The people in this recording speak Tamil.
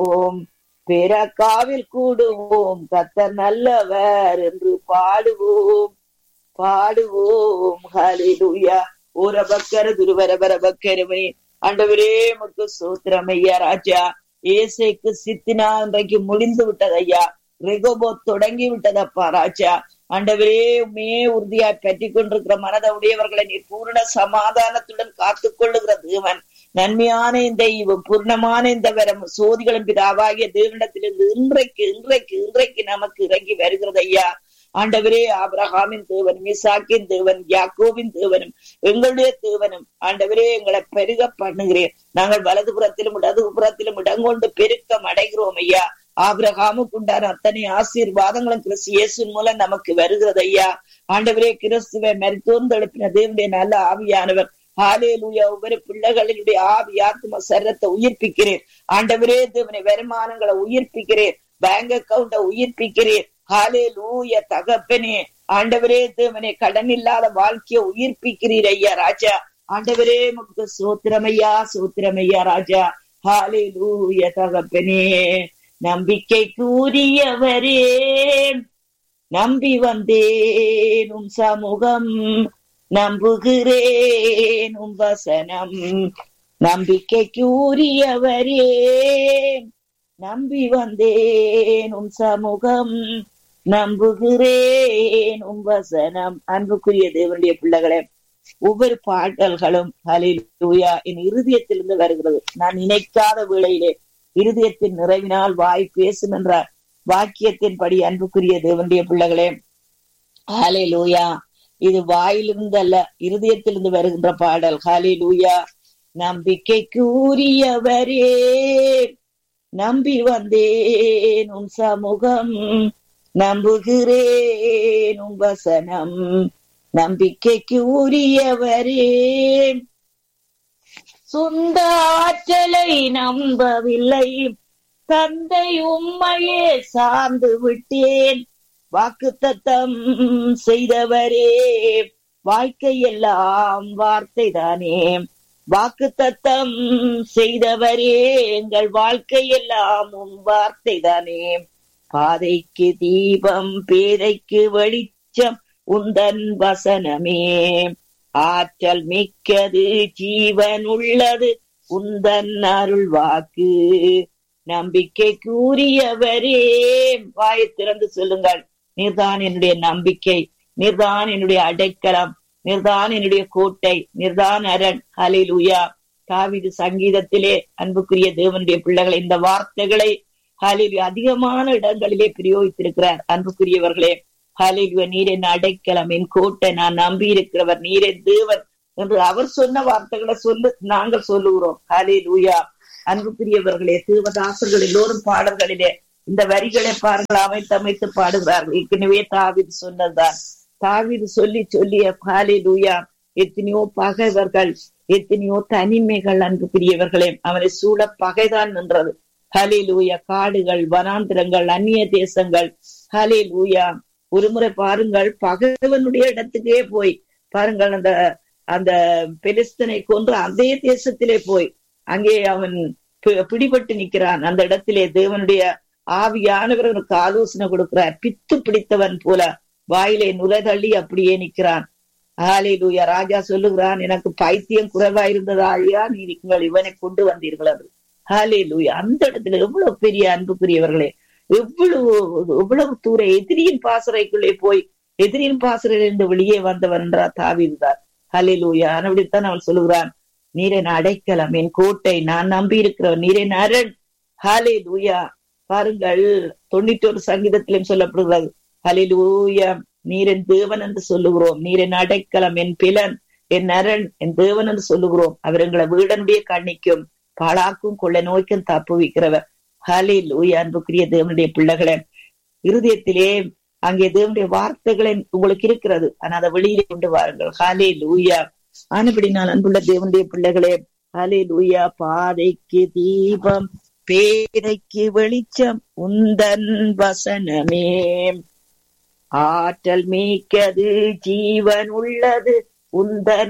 பாடுவோம் பெரக்காவில் கூடுவோம் கத்தர் நல்லவர் என்று பாடுவோம் பாடுவோம் ஹalleluya ஓர பக்கர துருவர பர பக்கரமே ஆண்டவரே முக்கு சூத்திரம் ஐயா ராஜா ஏசைக்கு சித்தினா இன்றைக்கு முடிந்து விட்டது ஐயா ரெகோபோ தொடங்கி விட்டதப்பா ராஜா ஆண்டவரே உண்மே உறுதியாய் பற்றி கொண்டிருக்கிற மனதை உடையவர்களை நீ பூர்ண சமாதானத்துடன் காத்துக் கொள்ளுகிற தேவன் நன்மையான இந்த ஈவும் பூர்ணமான இந்த வரம் சோதிகளும் பிதாவாகிய தேவனிடத்திலிருந்து இன்றைக்கு இன்றைக்கு இன்றைக்கு நமக்கு இறங்கி வருகிறது ஐயா ஆண்டவரே ஆபிரஹாமின் தேவனும் இசாக்கின் தேவன் யாக்கோவின் தேவனும் எங்களுடைய தேவனும் ஆண்டவரே எங்களை பெருக பண்ணுகிறேன் நாங்கள் வலது புறத்திலும் இடது புறத்திலும் இடங்கொண்டு பெருக்கம் அடைகிறோம் ஐயா ஆபிரகாமுக்கு உண்டான அத்தனை ஆசீர்வாதங்களும் கிறிஸ்து இயேசுவின் மூலம் நமக்கு வருகிறது ஐயா ஆண்டவரே கிறிஸ்துவை மருத்துவம் எழுப்பின தேவனுடைய நல்ல ஆவியானவர் ஹாலேலூயா ஒவ்வொரு பிள்ளைகளினுடைய ஆவி ஆத்ம சரத்தை உயிர்ப்பிக்கிறேன் ஆண்டவரே தேவனை வருமானங்களை உயிர்ப்பிக்கிறேன் பேங்க் அக்கவுண்ட உயிர்ப்பிக்கிறேன் ஹாலே லூய தகப்பனே ஆண்டவரே தேவனே கடன் இல்லாத வாழ்க்கையை உயிர்ப்பிக்கிறீர் ஐயா ராஜா ஆண்டவரே முக்கு சோத்திரமையா சோத்திரமையா ராஜா ஹாலே லூய தகப்பனே நம்பிக்கை கூறியவரே நம்பி வந்தேன் உம் சமூகம் நம்புகிறேன் உம் வசனம் நம்பிக்கை கூறியவரே நம்பி வந்தேன் உம் சமூகம் நம்புகிறேன் உம் வசனம் அன்புக்குரிய தேவனுடைய பிள்ளைகளே ஒவ்வொரு பாடல்களும் ஹலிலூயா என் இருதயத்திலிருந்து வருகிறது நான் நினைக்காத வேளையிலே இருதயத்தின் நிறைவினால் வாய் பேசும் என்ற வாக்கியத்தின்படி அன்புக்குரிய தேவனுடைய பிள்ளைகளே ஹாலே லூயா இது வாயிலிருந்து அல்ல இருதயத்திலிருந்து வருகின்ற பாடல் ஹாலே லூயா நம்பிக்கைக்கு உரியவரே நம்பி வந்தேன் உன் சமூகம் நம்புகிறேன் உன் வசனம் நம்பிக்கைக்கு உரியவரே சொந்த ஆற்றலை நம்பவில்லை தந்தை உம்மையே சார்ந்து விட்டேன் வாக்குத்தத்தம் செய்தவரே வாழ்க்கையெல்லாம் வார்த்தை தானே வாக்குத்தத்தம் செய்தவரே எங்கள் வாழ்க்கையெல்லாம் உம் வார்த்தை தானே பாதைக்கு தீபம் பேதைக்கு வெளிச்சம் உந்தன் வசனமே ஆற்றல் மிக்கது ஜீவன் உள்ளது உந்தன் அருள் வாக்கு நம்பிக்கை கூறியவரே வாயை திறந்து சொல்லுங்கள் நீர்தான் என்னுடைய நம்பிக்கை நீர்தான் என்னுடைய அடைக்கலம் நீர்தான் என்னுடைய கோட்டை நீர்தான் அரண் ஹலில் உயா காவிது சங்கீதத்திலே அன்புக்குரிய தேவனுடைய பிள்ளைகளை இந்த வார்த்தைகளை ஹலில் அதிகமான இடங்களிலே பிரயோகித்திருக்கிறார் அன்புக்குரியவர்களே ஹலில் நீர் என்ன அடைக்கலம் என் கோட்டை நான் நம்பி இருக்கிறவர் நீரே தேவன் என்று அவர் சொன்ன வார்த்தைகளை சொல்லு நாங்கள் சொல்லுகிறோம் ஹலில் உயா அன்புக்குரியவர்களே தேவதாசர்கள் எல்லோரும் பாடல்களிலே இந்த வரிகளை பாருங்கள் அமைத்து அமைத்து பாடுகிறார்கள் ஏற்கனவே தாவிது சொன்னதுதான் தாவிது சொல்லி சொல்லிய பாலே லூயா எத்தனையோ பகைவர்கள் எத்தனையோ தனிமைகள் அன்புக்குரியவர்களே அவனை சூழ பகைதான் நின்றது ஹலே லூயா காடுகள் வனாந்திரங்கள் அந்நிய தேசங்கள் ஹலே லூயா ஒருமுறை பாருங்கள் பகைவனுடைய இடத்துக்கே போய் பாருங்கள் அந்த அந்த பெலிஸ்தனை கொன்று அதே தேசத்திலே போய் அங்கே அவன் பிடிபட்டு நிற்கிறான் அந்த இடத்திலே தேவனுடைய ஆவியானவர் அவனுக்கு ஆலோசனை கொடுக்கிறார் பித்து பிடித்தவன் போல வாயிலே நுழைதள்ளி அப்படியே நிற்கிறான் ஆலே லூயா ராஜா சொல்லுகிறான் எனக்கு பைத்தியம் குறைவா இருந்ததாழியா நீ நீங்கள் இவனை கொண்டு வந்தீர்கள் அது ஹாலே லூயா அந்த இடத்துல எவ்வளவு பெரிய அன்புக்குரியவர்களே எவ்வளவு எவ்வளவு தூர எதிரியின் பாசறைக்குள்ளே போய் எதிரியின் பாசறையிலிருந்து வெளியே வந்தவன் என்றா தாவிதுதான் ஹலே லூயா அப்படித்தான் அவன் சொல்லுகிறான் நீரின் அடைக்கலம் என் கோட்டை நான் நம்பி இருக்கிறவன் நீரின் அரண் ஹாலே லூயா பாருங்கள் தொண்ணூற்றி ஒரு சங்கீதத்திலும் சொல்லப்படுகிறது ஹலே லூயா நீரின் தேவன் என்று சொல்லுகிறோம் நீரின் அடைக்கலம் என் பிலன் என் அரண் என் தேவன் என்று சொல்லுகிறோம் அவர் எங்களை வீடனுடைய கண்ணிக்கும் பாழாக்கும் கொள்ள நோய்க்கும் தப்புவிக்கிறவர் ஹலே லூயா அன்புக்குரிய தேவனுடைய பிள்ளைகளை இருதயத்திலே அங்கே தேவனுடைய வார்த்தைகளை உங்களுக்கு இருக்கிறது ஆனா அதை வெளியிலே கொண்டு வாருங்கள் ஹாலே லூயா ஆனபடினால் அன்புள்ள தேவனுடைய பிள்ளைகளே ஹலே லூயா பாதைக்கு தீபம் பேதைக்கு வெளிச்சம் உந்தன் வசனமே ஆற்றல் மிக்கது ஜீவன் உள்ளது உந்தன்